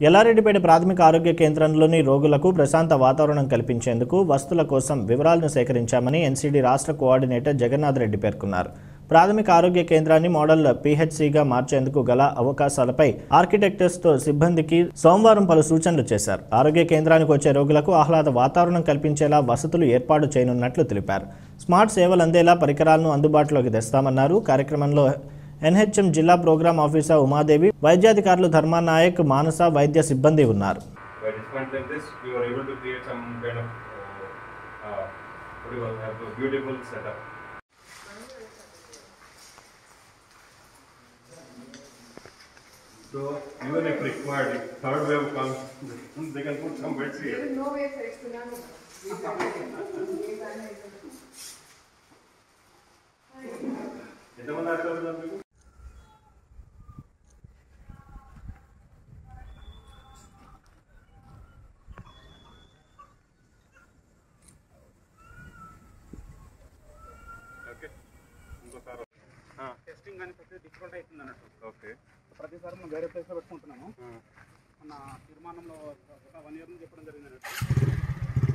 ఎల్లారెడ్డిపేట ప్రాథమిక ఆరోగ్య కేంద్రంలోని రోగులకు ప్రశాంత వాతావరణం కల్పించేందుకు వస్తువుల కోసం వివరాలను సేకరించామని ఎన్సీడీ రాష్ట్ర కోఆర్డినేటర్ జగన్నాథ్ రెడ్డి పేర్కొన్నారు ప్రాథమిక ఆరోగ్య కేంద్రాన్ని మోడల్ పీహెచ్సీగా మార్చేందుకు గల అవకాశాలపై ఆర్కిటెక్టర్స్తో సిబ్బందికి సోమవారం పలు సూచనలు చేశారు ఆరోగ్య కేంద్రానికి వచ్చే రోగులకు ఆహ్లాద వాతావరణం కల్పించేలా వసతులు ఏర్పాటు చేయనున్నట్లు తెలిపారు స్మార్ట్ సేవలు అందేలా పరికరాలను అందుబాటులోకి తెస్తామన్నారు కార్యక్రమంలో ఎన్హెచ్ఎం జిల్లా ప్రోగ్రామ్ ఆఫీసర్ ఉమాదేవి వైద్యాధికారులు ధర్మానాయక్ మానస వైద్య సిబ్బంది ఉన్నారు by dismantling this, we were able to create some kind of uh, uh, what do you call have a beautiful setup. So even if required, if third wave comes, they can put some beds here. no way for tsunami. ఎంతమంది ఆడతారు మీకు okay ఇంకోసారి testing కానీ ప్రతి difficult అవుతుంది అన్నట్టు okay ప్రతిసారి మనం వేరే ప్లేస్లో పెట్టుకుంటున్నాము మన తీర్మానంలో ఒక వన్ ఇయర్ నుంచి చెప్పడం జరిగింది అన్నట్టు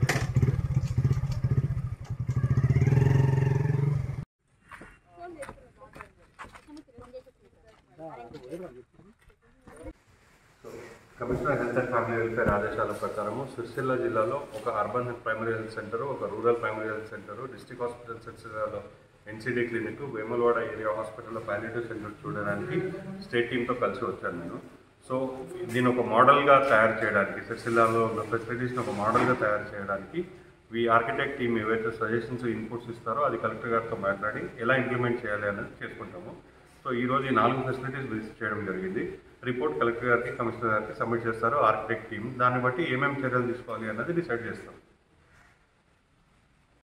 commissioner health and family welfare ఆదేశాల ప్రకారము సిరిసిల్ల జిల్లాలో ఒక అర్బన్ ప్రైమరీ హెల్త్ సెంటర్ ఒక rural primary health centre district hospital సిరిసిల్లలో ఎన్సీడీ క్లినిక్ వేములవాడ ఏరియా హాస్పిటల్లో ప్యాలిటివ్ సెంటర్ చూడడానికి స్టేట్ టీంతో కలిసి వచ్చాను నేను సో దీని ఒక మోడల్గా తయారు చేయడానికి సిరిసిల్లాలో ఉన్న ఫెసిలిటీస్ని ఒక మోడల్గా తయారు చేయడానికి ఈ ఆర్కిటెక్ట్ టీమ్ ఏవైతే సజెషన్స్ ఇన్పుట్స్ ఇస్తారో అది కలెక్టర్ గారితో మాట్లాడి ఎలా ఇంప్లిమెంట్ చేయాలి అనేది చేసుకుంటాము సో ఈ రోజు ఈ నాలుగు ఫెసిలిటీస్ విజిట్ చేయడం జరిగింది రిపోర్ట్ కలెక్టర్ గారికి కమిషనర్ గారికి సబ్మిట్ చేస్తారు ఆర్కిటెక్ట్ టీమ్ దాన్ని బట్టి ఏమేమి చర్యలు తీసుకోవాలి అన్నది డిసైడ్ చేస్తాం